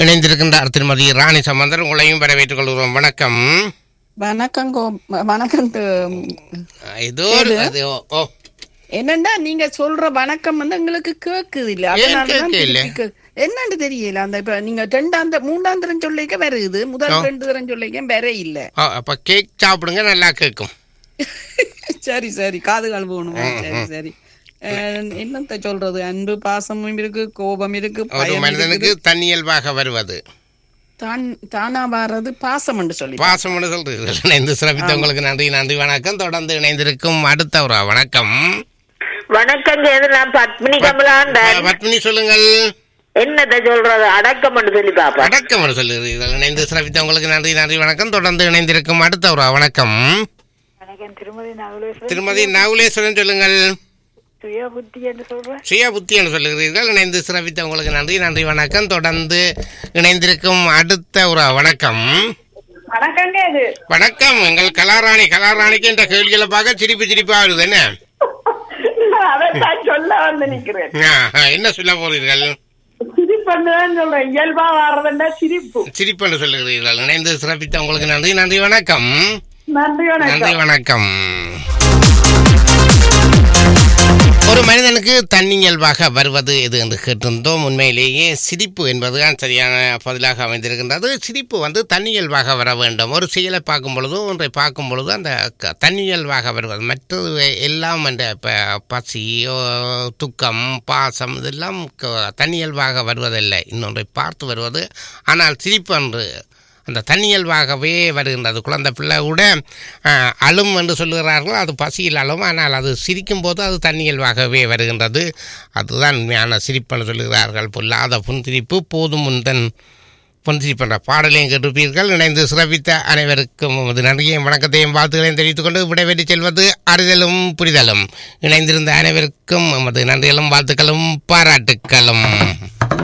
இணைந்திருக்கின்றார் திருமதி ராணி சம்பந்தர் உங்களையும் வரவேற்றுக் கொள்கிறோம் வணக்கம் வணக்கம் கோ வணக்கம் து- ஏதோ ஒரு அது ஓ, ஓ என்னண்டா நீங்க சொல்ற வணக்கம் வந்து எங்களுக்கு கேக்குது இல்ல ஏன் அதனாலதான் கேட்கல? திருப்பி கே- என்னன்னு தெரியல அந்த இப்ப நீங்க ரெண்டாம் த- மூன்றாம் தரம் சொல்லிக்க வருது முதல் ஆ. ரெண்டு தரம் சொல்லிக்க வேற இல்ல ஓ, அப்ப கேக் சாப்பிடுங்க நல்லா கேட்கும் சரி சரி காதுகால் போகணும் சரி சரி அஹ், என்னத்த சொல்றது அன்பு பாசமும் இருக்கு கோபம் இருக்கு ஒரு பயம் மனிதனுக்கு இருக்குது. தன்னியல்பாக வருவது தான் தானா வாரது பாசம் என்று சொல்லி பாசம் சொல்றீர்கள் இணைந்து சிறப்பித்த உங்களுக்கு நன்றி நன்றி வணக்கம் தொடர்ந்து இணைந்திருக்கும் அடுத்த ஒரு வணக்கம் வணக்கம் இது நான் பத்மினி கமலாண்டன் பத்மினி சொல்லுங்கள் என்னத்த சொல்றது அடக்கம் சொல்லி பாப்பா வணக்கம் சொல்லுகிறீர்கள் இணைந்து சிறப்பித்த உங்களுக்கு நன்றி நன்றி வணக்கம் தொடர்ந்து இணைந்திருக்கும் அடுத்த ஒரு வணக்கம் வணக்கம் திருமதி நவலேஸ்வரன் திருமதி நவுலேஸ்வரன் சொல்லுங்கள் சுய புத்தி என்று சொல்றேன் சுய புத்தி என்று சொல்லுகிறீர்கள் இணைந்து சிறப்பித்த உங்களுக்கு நன்றி நன்றி வணக்கம் தொடர்ந்து இணைந்திருக்கும் அடுத்த ஒரு வணக்கம் வணக்கங்க இது வணக்கம் எங்கள் கலாராணி கலாராணிக்கு என்ற கேள்விகளை பார்க்க சிரிப்பு சிரிப்பா வருது என்ன அதான் சொல்ல வந்து நிக்கிறேன் ஆ, ஆ, என்ன சொல்ல போறீர்கள் சிரிப்புன்னு சொல்றேன் இயல்பா வர்றதுன்னா சிரிப்பு சிரிப்பு என்று சொல்லுகிறீர்கள் இணைந்து சிறப்பித்த உங்களுக்கு நன்றி நன்றி வணக்கம் நன்றி நன்றி வணக்கம் ஒரு மனிதனுக்கு தன்னியல்பாக வருவது எது என்று கேட்டிருந்தோம் உண்மையிலேயே சிரிப்பு என்பதுதான் சரியான பதிலாக அமைந்திருக்கின்றது சிரிப்பு வந்து தன்னியல்பாக வர வேண்டும் ஒரு செயலை பார்க்கும் பொழுதோ ஒன்றை பார்க்கும் பொழுதோ அந்த க- தன்னியல்பாக வருவது மற்றது எல்லாம் அந்த ப- பசி ஓ, துக்கம் பாசம் இதெல்லாம் க- தன்னியல்பாக வருவதில்லை இன்னொன்றை பார்த்து வருவது ஆனால் சிரிப்பு என்று அந்த தன்னியல்பாகவே வருகின்றது குழந்தை பிள்ளை கூட ஆஹ், அழும் என்று சொல்லுகிறார்கள் அது பசியில் அழும் ஆனால் அது சிரிக்கும் போது அது தன்னியல்பாகவே வருகின்றது அதுதான் உண்மையான சிரிப்புன்னு சொல்லுகிறார்கள் பொல்லாத புன்சிரிப்பு போதும் முந்தன் புன்சிரிப்பு என்ற பாடலையும் கேட்டிருப்பீர்கள் இணைந்து சிறப்பித்த அனைவருக்கும் உமது நன்றியையும் வணக்கத்தையும் வாழ்த்துக்களையும் தெரிவித்துக் கொண்டு விடைபெற்று செல்வது அறிதலும் புரிதலும் இணைந்திருந்த அனைவருக்கும் உமது நன்றிகளும் வாழ்த்துக்களும் பாராட்டுக்களும்